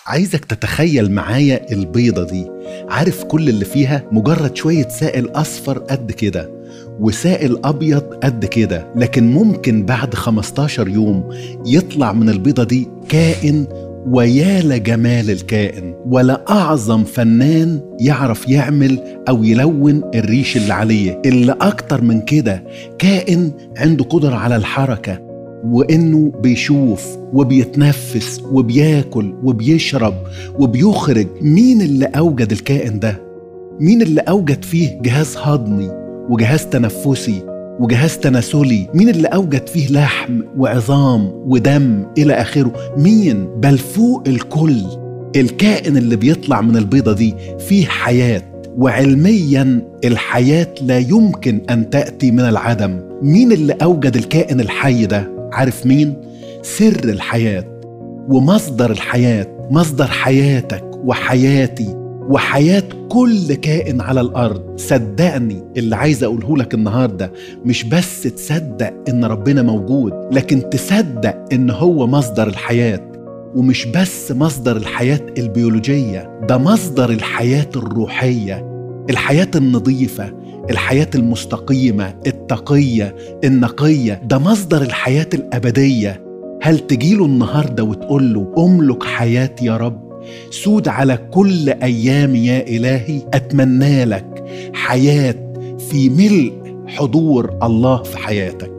عايزك تتخيل معايا البيضة دي عارف كل اللي فيها مجرد شوية سائل أصفر قد كده وسائل أبيض قد كده لكن ممكن بعد 15 يوم يطلع من البيضة دي كائن ويا لجمال الكائن ولا أعظم فنان يعرف يعمل أو يلون الريش اللي عليه اللي أكتر من كده كائن عنده قدرة على الحركة وإنه بيشوف وبيتنفس وبياكل وبيشرب وبيخرج مين اللي أوجد الكائن ده؟ مين اللي أوجد فيه جهاز هضمي وجهاز تنفسي وجهاز تناسلي مين اللي أوجد فيه لحم وعظام ودم إلى آخره مين بل فوق الكل الكائن اللي بيطلع من البيضة دي فيه حياة وعلميا الحياة لا يمكن أن تأتي من العدم مين اللي أوجد الكائن الحي ده عارف مين سر الحياة ومصدر الحياة مصدر حياتك وحياتي وحياة كل كائن على الأرض صدقني اللي عايز أقوله لك النهاردة مش بس تصدق إن ربنا موجود لكن تصدق إن هو مصدر الحياة ومش بس مصدر الحياة البيولوجية ده مصدر الحياة الروحية الحياة النظيفة الحياة المستقيمة التقية النقية ده مصدر الحياة الأبدية هل تجيله النهاردة وتقول له أملك حياتي يا رب سود على كل ايام يا الهي اتمنى لك حياه في ملء حضور الله في حياتك